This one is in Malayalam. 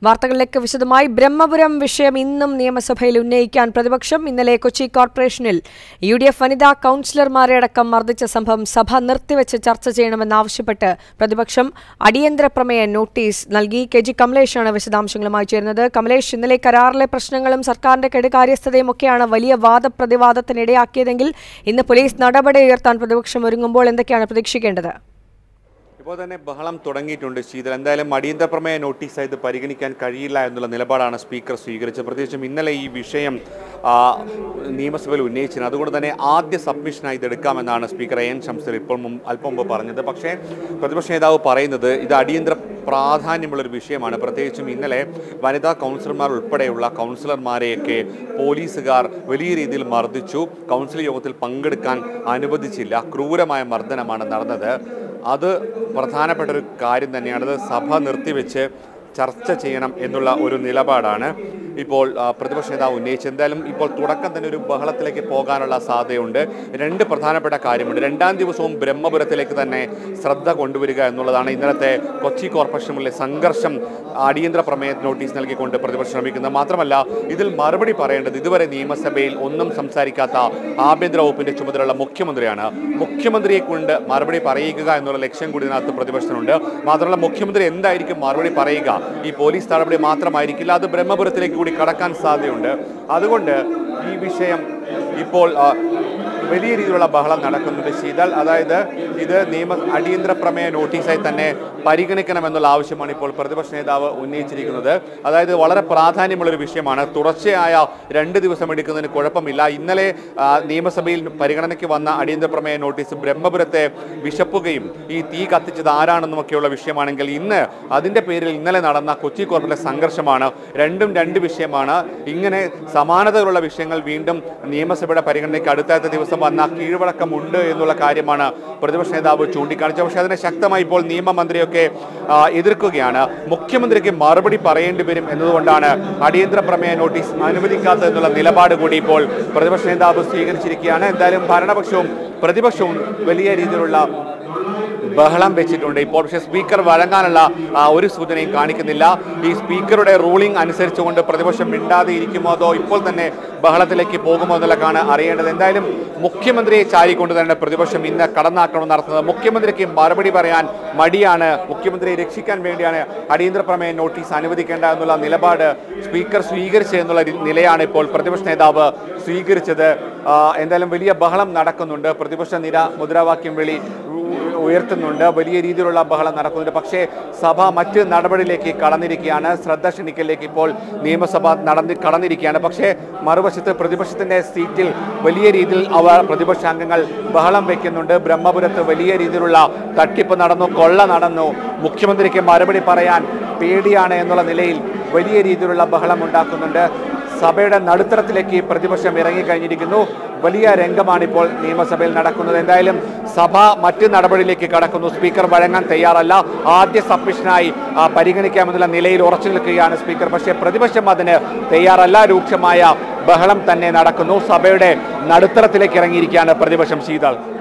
വാർത്തകളിലേക്ക് വിശദമായി ബ്രഹ്മപുരം വിഷയം ഇന്നും നിയമസഭയിൽ ഉന്നയിക്കാൻ പ്രതിപക്ഷം ഇന്നലെ കൊച്ചി കോർപ്പറേഷനിൽ യു ഡി എഫ് വനിതാ കൌൺസിലർമാരെ അടക്കം മർദ്ദിച്ച സംഭവം സഭ നിർത്തിവെച്ച് ചർച്ച ചെയ്യണമെന്നാവശ്യപ്പെട്ട് പ്രതിപക്ഷം അടിയന്തര പ്രമേയ നോട്ടീസ് നൽകി കെ ജി കമലേഷാണ് വിശദാംശങ്ങളുമായി ചേരുന്നത് കമലേഷ് ഇന്നലെ കരാറിലെ പ്രശ്നങ്ങളും സർക്കാരിന്റെ കെടുകാര്യസ്ഥതയും ഒക്കെയാണ് വലിയ വാദപ്രതിവാദത്തിനിടയാക്കിയതെങ്കിൽ ഇന്ന് പോലീസ് നടപടി ഉയർത്താൻ പ്രതിപക്ഷം ഒരുങ്ങുമ്പോൾ എന്തൊക്കെയാണ് പ്രതീക്ഷിക്കേണ്ടത് ഇപ്പോൾ തന്നെ ബഹളം തുടങ്ങിയിട്ടുണ്ട് ശീതൽ എന്തായാലും അടിയന്തര പ്രമേയ നോട്ടീസായി ഇത് പരിഗണിക്കാൻ കഴിയില്ല എന്നുള്ള നിലപാടാണ് സ്പീക്കർ സ്വീകരിച്ചത് പ്രത്യേകിച്ചും ഇന്നലെ ഈ വിഷയം ആ, നിയമസഭയിൽ ഉന്നയിച്ചത് അതുകൊണ്ട് തന്നെ ആദ്യ സബ്മിഷനായി ഇത് എടുക്കാമെന്നാണ് സ്പീക്കർ എ എൻ ഷംസർ ഇപ്പോൾ മുമ്പ് അല്പം മുമ്പ് പറഞ്ഞത് പക്ഷേ പ്രതിപക്ഷ നേതാവ് പറയുന്നത് ഇത് അടിയന്തര പ്രാധാന്യമുള്ളൊരു വിഷയമാണ് പ്രത്യേകിച്ചും ഇന്നലെ വനിതാ കൗൺസിലർമാർ ഉൾപ്പെടെയുള്ള കൗൺസിലർമാരെയൊക്കെ പോലീസുകാർ വലിയ രീതിയിൽ മർദ്ദിച്ചു കൗൺസിൽ യോഗത്തിൽ പങ്കെടുക്കാൻ അനുവദിച്ചില്ല ക്രൂരമായ മർദ്ദനമാണ് നടന്നത് അത് പ്രധാനപ്പെട്ട ഒരു കാര്യം തന്നെയാണ് അത് സഭ നിർത്തിവെച്ച് ചർച്ച ചെയ്യണം എന്നുള്ള ഒരു നിലപാടാണ് ഇപ്പോൾ ആ, പ്രതിപക്ഷ നേതാവ് ഉന്നയിച്ചത് എന്തായാലും ഇപ്പോൾ തുടക്കം തന്നെ ഒരു ബഹളത്തിലേക്ക് പോകാനുള്ള സാധ്യതയുണ്ട് രണ്ട് പ്രധാനപ്പെട്ട കാര്യമുണ്ട് രണ്ടാം ദിവസവും ബ്രഹ്മപുരത്തിലേക്ക് തന്നെ ശ്രദ്ധ കൊണ്ടുവരിക എന്നുള്ളതാണ് ഇന്നലത്തെ കൊച്ചി കോർപ്പറേഷനിലെ സംഘർഷം അടിയന്തര പ്രമേയ നോട്ടീസ് നൽകിക്കൊണ്ട് പ്രതിപക്ഷം ശ്രമിക്കുന്നത് മാത്രമല്ല ഇതിൽ മറുപടി പറയേണ്ടത് ഇതുവരെ നിയമസഭയിൽ ഒന്നും സംസാരിക്കാത്ത ആഭ്യന്തര വകുപ്പിന്റെ ചുമതലയുള്ള മുഖ്യമന്ത്രിയാണ് മുഖ്യമന്ത്രിയെ കൊണ്ട് മറുപടി പറയിക്കുക എന്നുള്ള ലക്ഷ്യം കൂടി ഇതിനകത്ത് പ്രതിപക്ഷത്തിനുണ്ട് മാത്രമല്ല മുഖ്യമന്ത്രി എന്തായിരിക്കും മറുപടി പറയുക ഈ പോലീസ് നടപടി മാത്രമായിരിക്കില്ല അത് ബ്രഹ്മപുരത്തിലേക്ക് കൂടി കടക്കാൻ സാധ്യതയുണ്ട് അതുകൊണ്ട് ഈ വിഷയം ഇപ്പോൾ ആ, വലിയ രീതിയിലുള്ള ബഹളം നടക്കുന്നുണ്ട് ശീതൽ അതായത് ഇത് നിയമ അടിയന്തര പ്രമേയ നോട്ടീസായി തന്നെ പരിഗണിക്കണമെന്നുള്ള ആവശ്യമാണ് ഇപ്പോൾ പ്രതിപക്ഷ നേതാവ് ഉന്നയിച്ചിരിക്കുന്നത് അതായത് വളരെ പ്രാധാന്യമുള്ളൊരു വിഷയമാണ് തുടർച്ചയായ രണ്ട് ദിവസം എടുക്കുന്നതിന് കുഴപ്പമില്ല ഇന്നലെ ആ, നിയമസഭയിൽ പരിഗണനയ്ക്ക് വന്ന അടിയന്തര പ്രമേയ നോട്ടീസ് ബ്രഹ്മപുരത്തെ വിശപ്പുകയും ഈ തീ കത്തിച്ചത് ആരാണെന്നുമൊക്കെയുള്ള വിഷയമാണെങ്കിൽ ഇന്ന് അതിൻ്റെ പേരിൽ ഇന്നലെ നടന്ന കൊച്ചി കോർപ്പറേറ്റ് സംഘർഷമാണ് രണ്ടും രണ്ട് വിഷയമാണ് ഇങ്ങനെ സമാനതകളുള്ള വിഷയങ്ങൾ വീണ്ടും നിയമസഭയുടെ പരിഗണനയ്ക്ക് അടുത്ത ദിവസം വന്ന കീഴ്വഴക്കമുണ്ട് എന്നുള്ള കാര്യമാണ് പ്രതിപക്ഷ നേതാവ് ചൂണ്ടിക്കാണിച്ചത് പക്ഷേ അതിനെ ശക്തമായി ഇപ്പോൾ നിയമമന്ത്രിയൊക്കെ ആ, എതിർക്കുകയാണ് മുഖ്യമന്ത്രിക്ക് മറുപടി പറയേണ്ടി വരും എന്നതുകൊണ്ടാണ് അടിയന്തര പ്രമേയ നോട്ടീസ് അനുവദിക്കാത്തത് എന്നുള്ള നിലപാട് കൂടി ഇപ്പോൾ പ്രതിപക്ഷ നേതാവ് സ്വീകരിച്ചിരിക്കുകയാണ് എന്തായാലും ഭരണപക്ഷവും പ്രതിപക്ഷവും വലിയ രീതിയിലുള്ള ബഹളം വെച്ചിട്ടുണ്ട് ഇപ്പോൾ പക്ഷേ സ്പീക്കർ വഴങ്ങാനുള്ള ആ, ഒരു സൂചനയും കാണിക്കുന്നില്ല ഈ സ്പീക്കറുടെ റൂളിംഗ് അനുസരിച്ചുകൊണ്ട് പ്രതിപക്ഷം മിണ്ടാതെ ഇരിക്കുമോ അതോ ഇപ്പോൾ തന്നെ ബഹളത്തിലേക്ക് പോകുമോ എന്നുള്ളതാണ് അറിയേണ്ടത് എന്തായാലും മുഖ്യമന്ത്രിയെ ചാരിക്കൊണ്ട് തന്നെ പ്രതിപക്ഷം ഇന്ന് കടന്നാക്രമണം നടത്തുന്നത് മുഖ്യമന്ത്രിക്ക് മറുപടി പറയാൻ മടിയാണ് മുഖ്യമന്ത്രിയെ രക്ഷിക്കാൻ വേണ്ടിയാണ് അടിയന്തര പ്രമേയ നോട്ടീസ് അനുവദിക്കേണ്ട എന്നുള്ള നിലപാട് സ്പീക്കർ സ്വീകരിച്ചത് എന്നുള്ള രി- നിലയാണ് ഇപ്പോൾ പ്രതിപക്ഷ നേതാവ് സ്വീകരിച്ചത് ആ, എന്തായാലും വലിയ ബഹളം നടക്കുന്നുണ്ട് പ്രതിപക്ഷ നിര മുദ്രാവാക്യം വിളി ഉ- ഉയർത്തുന്നുണ്ട് വലിയ രീതിയിലുള്ള ബഹളം നടക്കുന്നുണ്ട് പക്ഷേ സഭ മറ്റ് നടപടിയിലേക്ക് കടന്നിരിക്കുകയാണ് ശ്രദ്ധ ക്ഷണിക്കലിലേക്ക് ഇപ്പോൾ നിയമസഭ നടന്ന് കടന്നിരിക്കുകയാണ് പക്ഷേ മറുവശത്ത് പ്രതിപക്ഷത്തിന്റെ സീറ്റിൽ വലിയ രീതിയിൽ അവർ പ്രതിപക്ഷ അംഗങ്ങൾ ബഹളം വെക്കുന്നുണ്ട് ബ്രഹ്മപുരത്ത് വലിയ രീതിയിലുള്ള തട്ടിപ്പ് നടന്നു കൊള്ള നടന്നു മുഖ്യമന്ത്രിക്ക് മറുപടി പറയാൻ പേടിയാണ് എന്നുള്ള നിലയിൽ വലിയ രീതിയിലുള്ള ബഹളം ഉണ്ടാക്കുന്നുണ്ട് സഭയുടെ നടുത്തരത്തിലേക്ക് പ്രതിപക്ഷം ഇറങ്ങിക്കഴിഞ്ഞിരിക്കുന്നു വലിയ രംഗമാണ് ഇപ്പോൾ നിയമസഭയിൽ നടക്കുന്നത് എന്തായാലും സഭ മറ്റ് നടപടിയിലേക്ക് കടക്കുന്നു സ്പീക്കർ വഴങ്ങാൻ തയ്യാറല്ല ആദ്യ സബ്മിഷനായി ആ, പരിഗണിക്കാമെന്നുള്ള നിലയിൽ ഉറച്ചു നിൽക്കുകയാണ് സ്പീക്കർ പക്ഷേ പ്രതിപക്ഷം അതിന് തയ്യാറല്ല രൂക്ഷമായ ബഹളം തന്നെ നടക്കുന്നു സഭയുടെ നടുത്തരത്തിലേക്ക് ഇറങ്ങിയിരിക്കുകയാണ് പ്രതിപക്ഷം ശീതൾ